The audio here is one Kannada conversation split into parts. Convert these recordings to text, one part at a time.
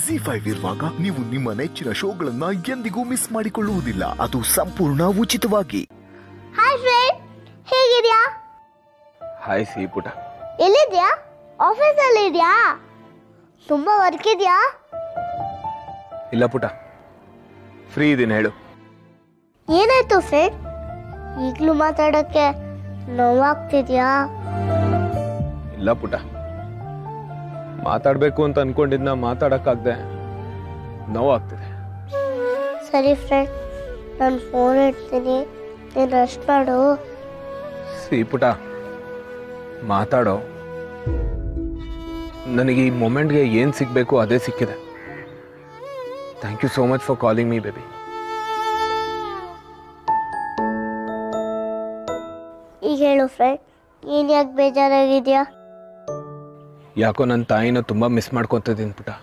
ಜಿ ಫೈವ್ ಇರುವಾಗ ನೀವು ನಿಮ್ಮ ನೆಚ್ಚಿನ ಶೋಗಳನ್ನ ಎಂದಿಗೂ ಮಿಸ್ ಮಾಡಿಕೊಳ್ಳುವುದಿಲ್ಲ ಅದು ಸಂಪೂರ್ಣ ಉಚಿತವಾಗಿ ಹಾಯ್ ಫ್ರೆಂಡ್ ಹೇಗಿದ್ಯಾ ಹಾಯ್ ಸಿ ಪುಟ ಎಲ್ಲಿದ್ಯಾ ಆಫೀಸಲ್ಲಿ ಇದೆಯಾ ತುಂಬ ವರ್ಕ್ ಇದೆಯಾ ಇಲ್ಲ ಪುಟ ಫ್ರೀ ಇದೀನಿ ಹೇಳು ಏನಾಯ್ತು ಫ್ರೆಂಡ್ ಈಗಲೂ ಮಾತಾಡೋಕ್ಕೆ ನೋವಾಗ್ತಿದ್ಯಾ ಇಲ್ಲ ಪುಟ ಮಾತಾಡ್ಬೇಕು ಅಂತ ಅನ್ಕೊಂಡಿದ್ನ ಮಾತಾಡಕ್ಕಾಗ್ದೆ ನೋವಾಗ್ತಿದೆ ಸರಿ ಫ್ರೆಂಡ್ ನಾನು ಫೋನ್ ಇಡ್ತೀನಿ ನೀನು ರೆಸ್ಟ್ ಮಾಡು ಸಿ ಪುಟ ಮಾತಾಡೋ ನನಗೆ ಈ ಮೊಮೆಂಟ್ಗೆ ಏನು ಸಿಗಬೇಕು ಅದೇ ಸಿಕ್ಕಿದೆ thank you so much for calling me baby ಈಗ ಹೇಳು ಫ್ರೆಂಡ್ ನೀನು ಯಾಕೆ ಬೇಜಾರಾಗಿದ್ಯಾ ಯಾಕೋ ನನ್ನ ತಾಯಿನ ತುಂಬ ಮಿಸ್ ಮಾಡ್ಕೊತಿದ್ದೀನಿ ಪುಟ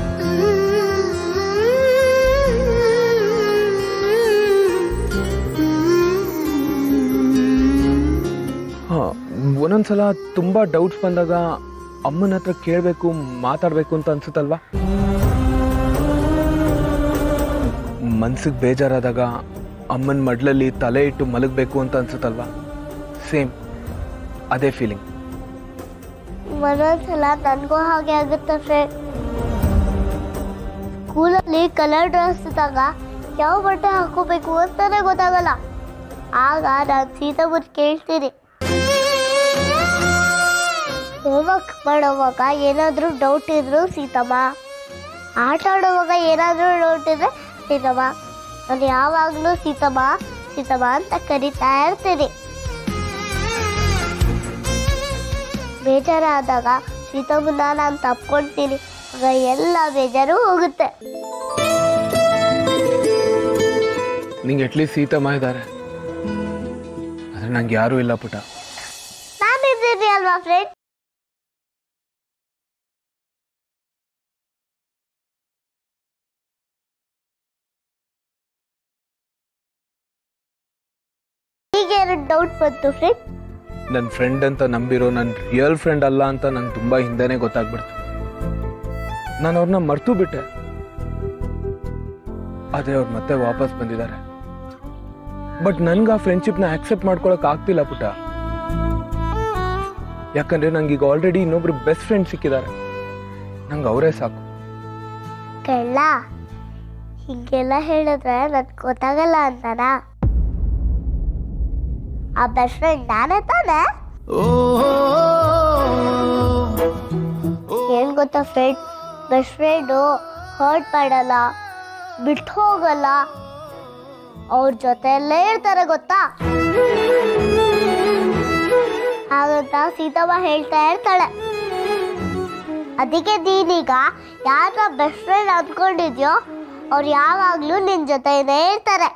ಹಾಂ ಒಂದೊಂದ್ಸಲ ತುಂಬ ಡೌಟ್ಸ್ ಬಂದಾಗ ಅಮ್ಮನ ಹತ್ರ ಕೇಳಬೇಕು ಮಾತಾಡಬೇಕು ಅಂತ ಅನ್ಸುತ್ತಲ್ವಾ ಮನ್ಸಿಗೆ ಬೇಜಾರಾದಾಗ ಅಮ್ಮನ ಮಡ್ಲಲ್ಲಿ ತಲೆ ಇಟ್ಟು ಮಲಗಬೇಕು ಅಂತ ಅನ್ಸುತ್ತಲ್ವಾ ಸೇಮ್ ಅದೇ ಫೀಲಿಂಗ್ ಒಂದೊಂದ್ಸಲ ನನಗೂ ಹಾಗೆ ಆಗುತ್ತೆ ಫ್ರೆಂಡ್ ಸ್ಕೂಲಲ್ಲಿ ಕಲರ್ ಡ್ರೆಸ್ ಇದ್ದಾಗ ಯಾವ ಬಟ್ಟೆ ಹಾಕೋಬೇಕು ಅಂತಾನೆ ಗೊತ್ತಾಗಲ್ಲ ಆಗ ನಾನು ಸೀತಾ ಕೇಳ್ತೀನಿ ಹೋಮ್ವರ್ಕ್ ಮಾಡೋವಾಗ ಏನಾದರೂ ಡೌಟ್ ಇದ್ರು ಸೀತಮ್ಮ ಆಟ ಆಡುವಾಗ ಏನಾದರೂ ಡೌಟ್ ಇದ್ರೆ ಸೀತಮ್ಮ ನಾನು ಯಾವಾಗಲೂ ಸೀತಮ್ಮ ಸೀತಮ್ಮ ಅಂತ ಕರಿತಾ ಇರ್ತೀನಿ ಬೇಜಾರಾದಾಗ ಸೀತಮ್ಮನ ನಾನು ತಪ್ಕೊಳ್ತೀನಿ ಆಗ ಎಲ್ಲ ಬೇಜಾರು ಹೋಗುತ್ತೆ ನಿಂಗೆ ಅಟ್ಲೀಸ್ಟ್ ಸೀತಮ್ಮ ಇದ್ದಾರೆ ಆದರೆ ನಂಗೆ ಯಾರೂ ಇಲ್ಲ ಪುಟ ನಾನು ಇದ್ದೀನಿ ಅಲ್ವಾ ಫ್ರೆಂಡ್ ಈಗ ಎರಡು ಡೌಟ್ ಬಂತು ಫ್ರೆಂಡ್ ನನ್ನ ಫ್ರೆಂಡ್ ಅಂತ ನಂಬಿರೋ ನನ್ನ ರಿಯಲ್ ಫ್ರೆಂಡ್ ಅಲ್ಲ ಅಂತ ನಂಗೆ ತುಂಬ ಹಿಂದೆನೇ ಗೊತ್ತಾಗ್ಬಿಡ್ತು ನಾನು ಅವ್ರನ್ನ ಮರ್ತು ಬಿಟ್ಟೆ ಆದರೆ ಅವ್ರು ಮತ್ತೆ ವಾಪಸ್ ಬಂದಿದ್ದಾರೆ ಬಟ್ ನನ್ಗೆ ಆ ಫ್ರೆಂಡ್ಶಿಪ್ನ ಆಕ್ಸೆಪ್ಟ್ ಮಾಡ್ಕೊಳಕ್ ಆಗ್ತಿಲ್ಲ ಪುಟ ಯಾಕಂದ್ರೆ ನಂಗೆ ಈಗ ಆಲ್ರೆಡಿ ಇನ್ನೊಬ್ರು ಬೆಸ್ಟ್ ಫ್ರೆಂಡ್ ಸಿಕ್ಕಿದ್ದಾರೆ ನಂಗೆ ಅವರೇ ಸಾಕು ಕಳ್ಳ ಹೀಗೆಲ್ಲ ಹೇಳಿದ್ರೆ ನನ್ಗೆ ಗೊತ್ತಾಗಲ್ಲ ಅಂತಾನ ಆ ಬೆಸ್ಟ್ ಫ್ರೆಂಡ್ ನಾನೇ ತಾನೆ ಏನ್ ಗೊತ್ತಾ ಫ್ರೆಂಡ್ ಬೆಸ್ಟ್ ಫ್ರೆಂಡು ಹರ್ಟ್ ಮಾಡಲ್ಲ ಬಿಟ್ಟು ಹೋಗಲ್ಲ ಅವ್ರ ಜೊತೆಯಲ್ಲೇ ಇರ್ತಾರೆ ಗೊತ್ತಾ ಹಾಗಂತ ಸೀತಮ್ಮ ಹೇಳ್ತಾ ಇರ್ತಾಳೆ ಅದಕ್ಕೆ ನೀನೀಗ ಯಾರ ಬೆಸ್ಟ್ ಫ್ರೆಂಡ್ ಅಂದ್ಕೊಂಡಿದ್ಯೋ ಅವ್ರು ಯಾವಾಗ್ಲೂ ನಿನ್ ಜೊತೆನೇ ಇರ್ತಾರೆ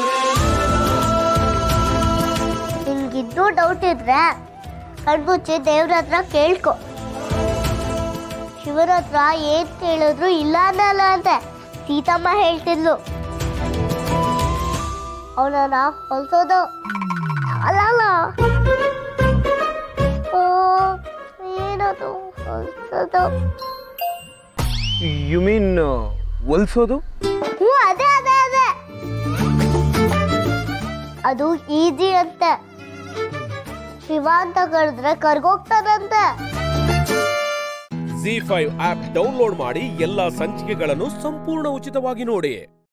ನಿನ್ಗಿನ್ನೂ ಡೌಟ್ ಇದ್ರೆ ಕಣ್ಮುಚ್ಚಿ ದೇವ್ರ ಹತ್ರ ಕೇಳ್ಕೊ ಶಿವನ ಹತ್ರ ಏನ್ ಕೇಳಿದ್ರು ಇಲ್ಲ ಅನ್ನಲ್ಲ ಅಂತೆ ಸೀತಮ್ಮ ಹೇಳ್ತಿದ್ಲು ಅವನನ್ನ ಹೊಲ್ಸೋದು ಅಲ್ಲ ಅಲ್ಲ ಓ ಏನದು ಹೊಲ್ಸೋದು ಯು ಮೀನ್ ಒಲ್ಸೋದು ಹ್ಞೂ ಅದೇ ಅದೇ ಅದೇ ಅದು ಈಜಿ ಅಂತೆ ಶಿವ ಅಂತ ಕರೆದ್ರೆ ಕರ್ಗೋಗ್ತಾರಂತೆ ಜಿ ಫೈವ್ ಆಪ್ ಡೌನ್ಲೋಡ್ ಮಾಡಿ ಎಲ್ಲಾ ಸಂಚಿಕೆಗಳನ್ನು ಸಂಪೂರ್ಣ ಉಚಿತವಾಗಿ ನೋಡಿ